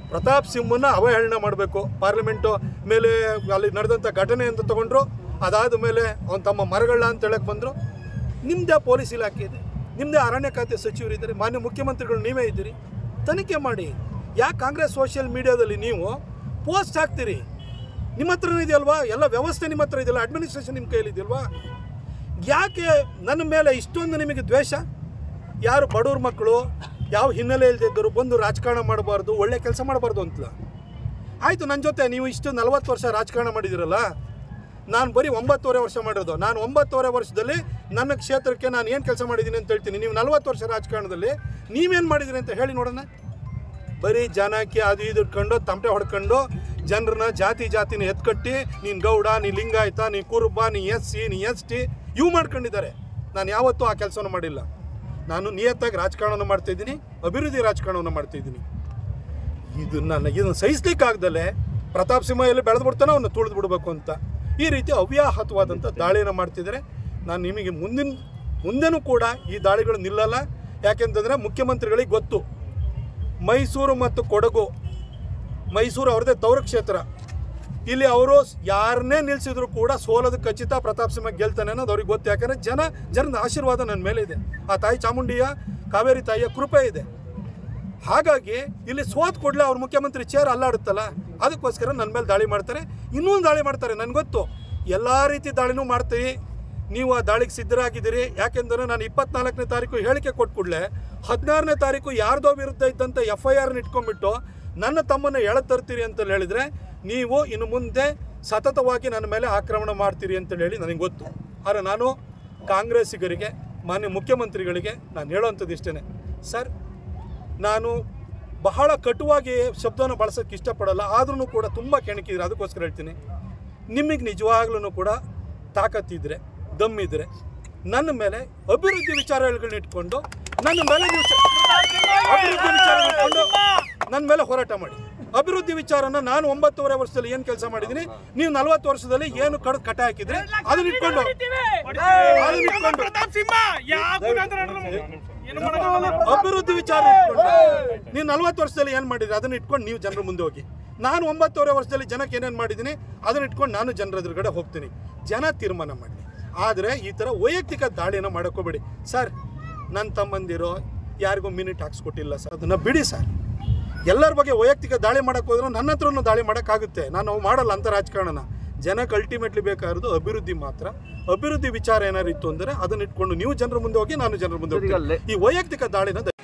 ಪ್ರತಾಪ್ ಸಿಂಹನ ಅವಹೇಳನ ಮಾಡಬೇಕು ಪಾರ್ಲಿಮೆಂಟು ಮೇಲೆ ಅಲ್ಲಿ ನಡೆದಂಥ ಘಟನೆ ಅಂತ ತಗೊಂಡ್ರು ಅದಾದ ಮೇಲೆ ಅವ್ನು ತಮ್ಮ ಮರಗಳ ಅಂತ ಹೇಳಕ್ಕೆ ಬಂದರು ನಿಮ್ಮದೇ ಪೊಲೀಸ್ ಇಲಾಖೆ ಇದೆ ನಿಮ್ಮದೇ ಅರಣ್ಯ ಖಾತೆ ಸಚಿವರಿದ್ದಾರೆ ಮಾನ್ಯ ಮುಖ್ಯಮಂತ್ರಿಗಳು ನೀವೇ ಇದ್ದೀರಿ ತನಿಖೆ ಮಾಡಿ ಯಾಕೆ ಕಾಂಗ್ರೆಸ್ ಸೋಷಿಯಲ್ ಮೀಡಿಯಾದಲ್ಲಿ ನೀವು ಪೋಸ್ಟ್ ಹಾಕ್ತೀರಿ ನಿಮ್ಮ ಹತ್ರನೂ ಇದೆಯಲ್ವಾ ಎಲ್ಲ ವ್ಯವಸ್ಥೆ ನಿಮ್ಮ ಹತ್ರ ಇದೆಯಲ್ಲ ಅಡ್ಮಿನಿಸ್ಟ್ರೇಷನ್ ನಿಮ್ಮ ಕೈಯಲ್ಲಿ ಇದೆಯಲ್ವಾ ಯಾಕೆ ನನ್ನ ಮೇಲೆ ಇಷ್ಟೊಂದು ನಿಮಗೆ ದ್ವೇಷ ಯಾರು ಬಡವ್ರ ಮಕ್ಕಳು ಯಾವ ಹಿನ್ನೆಲೆ ಇಲ್ದಿದ್ದರು ಬಂದು ರಾಜಕಾರಣ ಮಾಡಬಾರ್ದು ಒಳ್ಳೆ ಕೆಲಸ ಮಾಡಬಾರ್ದು ಅಂತಲ್ಲ ಆಯಿತು ನನ್ನ ಜೊತೆ ನೀವು ಇಷ್ಟು ನಲವತ್ತು ವರ್ಷ ರಾಜಕಾರಣ ಮಾಡಿದಿರಲ್ಲ ನಾನು ಬರೀ ಒಂಬತ್ತುವರೆ ವರ್ಷ ಮಾಡಿರೋದು ನಾನು ಒಂಬತ್ತುವರೆ ವರ್ಷದಲ್ಲಿ ನನ್ನ ಕ್ಷೇತ್ರಕ್ಕೆ ನಾನು ಏನು ಕೆಲಸ ಮಾಡಿದ್ದೀನಿ ಅಂತ ಹೇಳ್ತೀನಿ ನೀವು ನಲವತ್ತು ವರ್ಷ ರಾಜಕಾರಣದಲ್ಲಿ ನೀವೇನು ಮಾಡಿದ್ದೀರಿ ಅಂತ ಹೇಳಿ ನೋಡೋಣ ಬರೀ ಜನಕ್ಕೆ ಅದು ಇದು ಇಟ್ಕೊಂಡು ತಮಟೆ ಹೊಡ್ಕೊಂಡು ಜನರನ್ನ ಜಾತಿ ಜಾತಿನ ಎತ್ಕಟ್ಟಿ ನೀನು ಗೌಡ ನೀ ಲಿಂಗಾಯತ ನೀ ಕುರುಬ ನೀ ಎಸ್ ಸಿ ನೀ ಎಸ್ ಟಿ ಇವು ಮಾಡ್ಕೊಂಡಿದ್ದಾರೆ ನಾನು ಯಾವತ್ತೂ ಆ ಕೆಲಸವನ್ನು ಮಾಡಿಲ್ಲ ನಾನು ನಿಯತ್ತಾಗಿ ರಾಜಕಾರಣವನ್ನು ಮಾಡ್ತಾಯಿದ್ದೀನಿ ಅಭಿವೃದ್ಧಿ ರಾಜಕಾರಣವನ್ನು ಮಾಡ್ತಾಯಿದ್ದೀನಿ ಇದು ನನ್ನ ಇದನ್ನು ಸಹಿಸ್ಲಿಕ್ಕಾಗ್ದಲೆ ಪ್ರತಾಪ್ ಸಿಂಹ ಎಲ್ಲಿ ಬೆಳೆದು ಬಿಡ್ತಾನೋ ಅವನ್ನ ತುಳಿದು ಬಿಡಬೇಕು ಅಂತ ಈ ರೀತಿ ಅವ್ಯಾಹತವಾದಂಥ ದಾಳಿಯನ್ನು ಮಾಡ್ತಿದ್ದಾರೆ ನಾನು ನಿಮಗೆ ಮುಂದಿನ ಮುಂದೆನೂ ಕೂಡ ಈ ದಾಳಿಗಳು ನಿಲ್ಲಲ್ಲ ಯಾಕೆಂತಂದರೆ ಮುಖ್ಯಮಂತ್ರಿಗಳಿಗೆ ಗೊತ್ತು ಮೈಸೂರು ಮತ್ತು ಕೊಡಗು ಮೈಸೂರು ಅವ್ರದ್ದೇ ತವರು ಕ್ಷೇತ್ರ ಇಲ್ಲಿ ಅವರು ಯಾರನ್ನೇ ನಿಲ್ಲಿಸಿದ್ರು ಕೂಡ ಸೋಲೋದು ಖಚಿತ ಪ್ರತಾಪ್ ಸಿಂಹ ಗೆಲ್ತಾನೆ ಅನ್ನೋದು ಅವ್ರಿಗೆ ಗೊತ್ತು ಯಾಕಂದರೆ ಜನ ಜನದ ಆಶೀರ್ವಾದ ನನ್ನ ಮೇಲೆ ಇದೆ ಆ ತಾಯಿ ಚಾಮುಂಡಿಯ ಕಾವೇರಿ ತಾಯಿಯ ಕೃಪೆ ಇದೆ ಹಾಗಾಗಿ ಇಲ್ಲಿ ಸೋತ್ ಕೂಡಲೇ ಅವ್ರ ಮುಖ್ಯಮಂತ್ರಿ ಚೇರ್ ಅಲ್ಲಾಡುತ್ತಲ್ಲ ಅದಕ್ಕೋಸ್ಕರ ನನ್ನ ಮೇಲೆ ದಾಳಿ ಮಾಡ್ತಾರೆ ಇನ್ನೊಂದು ದಾಳಿ ಮಾಡ್ತಾರೆ ನನಗೆ ಗೊತ್ತು ಎಲ್ಲ ರೀತಿ ದಾಳಿನೂ ಮಾಡ್ತೀವಿ ನೀವು ಆ ದಾಳಿಗೆ ಸಿದ್ಧರಾಗಿದ್ದೀರಿ ಯಾಕೆಂದರೆ ನಾನು ಇಪ್ಪತ್ನಾಲ್ಕನೇ ತಾರೀಕು ಹೇಳಿಕೆ ಕೊಟ್ಟು ಕೂಡಲೇ ಹದಿನಾರನೇ ತಾರೀಕು ಯಾರ್ದೋ ವಿರುದ್ಧ ಇದ್ದಂಥ ಎಫ್ ಐ ಆರ್ನ ಇಟ್ಕೊಂಡ್ಬಿಟ್ಟು ನನ್ನ ತಮ್ಮನ್ನು ಎಳೆ ತರ್ತೀರಿ ಅಂತ ಹೇಳಿದರೆ ನೀವು ಇನ್ನು ಮುಂದೆ ಸತತವಾಗಿ ನನ್ನ ಮೇಲೆ ಆಕ್ರಮಣ ಮಾಡ್ತೀರಿ ಅಂತ ಹೇಳಿ ನನಗೆ ಗೊತ್ತು ಆದರೆ ನಾನು ಕಾಂಗ್ರೆಸ್ಸಿಗರಿಗೆ ಮಾನ್ಯ ಮುಖ್ಯಮಂತ್ರಿಗಳಿಗೆ ನಾನು ಹೇಳೋವಂಥದ್ದು ಇಷ್ಟೇ ಸರ್ ನಾನು ಬಹಳ ಕಟುವಾಗಿ ಶಬ್ದವನ್ನು ಬಳಸೋಕ್ಕೆ ಇಷ್ಟಪಡಲ್ಲ ಆದ್ರೂ ಕೂಡ ತುಂಬ ಕೆಣಕಿದ್ರೆ ಅದಕ್ಕೋಸ್ಕರ ಹೇಳ್ತೀನಿ ನಿಮಗೆ ನಿಜವಾಗ್ಲೂ ಕೂಡ ತಾಕತ್ತಿದ್ರೆ ದಮ್ಮಿದ್ರೆ ನನ್ನ ಮೇಲೆ ಅಭಿವೃದ್ಧಿ ವಿಚಾರಗಳನ್ನ ಇಟ್ಕೊಂಡು ನನ್ನ ಮೇಲೆ ನೀವು ಚ- ಅಭಿವೃದ್ಧಿ ವಿಚಾರ ಇಟ್ಕೊಂಡು ನನ್ನ ಮೇಲೆ ಹೋರಾಟ ಮಾಡಿ ಅಭಿವೃದ್ಧಿ ವಿಚಾರನ ನಾನು ಒಂಬತ್ತುವರೆ ವರ್ಷದಲ್ಲಿ ಏನು ಕೆಲಸ ಮಾಡಿದ್ದೀನಿ ನೀವು ನಲವತ್ತು ವರ್ಷದಲ್ಲಿ ಏನು ಕಡ್ ಕಟ ಹಾಕಿದ್ರೆ ಅದನ್ನ ಇಟ್ಕೊಂಡು ಅದನ್ನ ಇಟ್ಕೊಂಡು ಪ್ರತಾಪ್ ಸಿಂಹ ಯಾವ ಏನು ಮಾಡೋಕ್ಕಾಗಲ್ಲ. ಅಭಿವೃದ್ಧಿ ವಿಚಾರ ಇಟ್ಕೊಂಡು ನೀವು ನಲ್ವತ್ತು ವರ್ಷದಲ್ಲಿ ಏನು ಮಾಡಿದ್ರಿ ಅದನ್ನ ಇಟ್ಕೊಂಡು ನೀವು ಜನರ ಮುಂದೆ ಹೋಗಿ ನಾನು ಒಂಬತ್ತುವರೆ ವರ್ಷದಲ್ಲಿ ಜನಕ್ಕೆ ಏನೇನು ಮಾಡಿದ್ದೀನಿ ಅದನ್ನ ಇಟ್ಕೊಂಡು ನಾನು ಜನರ ಎದುರುಗಡೆ ಹೋಗ್ತೀನಿ ಜನ ತೀರ್ಮಾನ ಮಾಡಲಿ ಆದರೆ ಈ ಥರ ವೈಯಕ್ತಿಕ ದಾಳಿನ ಮಾಡೋಕ್ಕೋಬೇಡಿ ಸರ್ ನನ್ನ ತಮ್ಮಂದಿರೋ ಯಾರಿಗೂ ಮಿನಿಟ್ ಹಾಕ್ಸ್ಕೊಟ್ಟಿಲ್ಲ ಸರ್ ಅದನ್ನು ಬಿಡಿ ಸರ್ ಎಲ್ಲರ ಬಗ್ಗೆ ವೈಯಕ್ತಿಕ ದಾಳಿ ಮಾಡೋಕೆ ಹೋದ್ರೆ ನನ್ನ ಹತ್ರನೂ ದಾಳಿ ಮಾಡೋಕ್ಕಾಗುತ್ತೆ ನಾನು ಅವು ಮಾಡಲ್ಲ ಅಂತ ರಾಜಕಾರಣನ ಜನಕ್ಕೆ ಅಲ್ಟಿಮೇಟ್ಲಿ ಬೇಕಾಗಿರೋದು ಅಭಿವೃದ್ಧಿ ಮಾತ್ರ ಅಭಿವೃದ್ಧಿ ವಿಚಾರ ಏನಾರು ಇತ್ತು ಅಂದರೆ ಅದನ್ನ ಇಟ್ಕೊಂಡು ನೀವು ಜನರ ಮುಂದೆ ಹೋಗಿ ನಾನು ಜನರ ಮುಂದೆ ಹೋಗ್ತೀನಿ ಈ ವೈಯಕ್ತಿಕ ದಾಳಿನ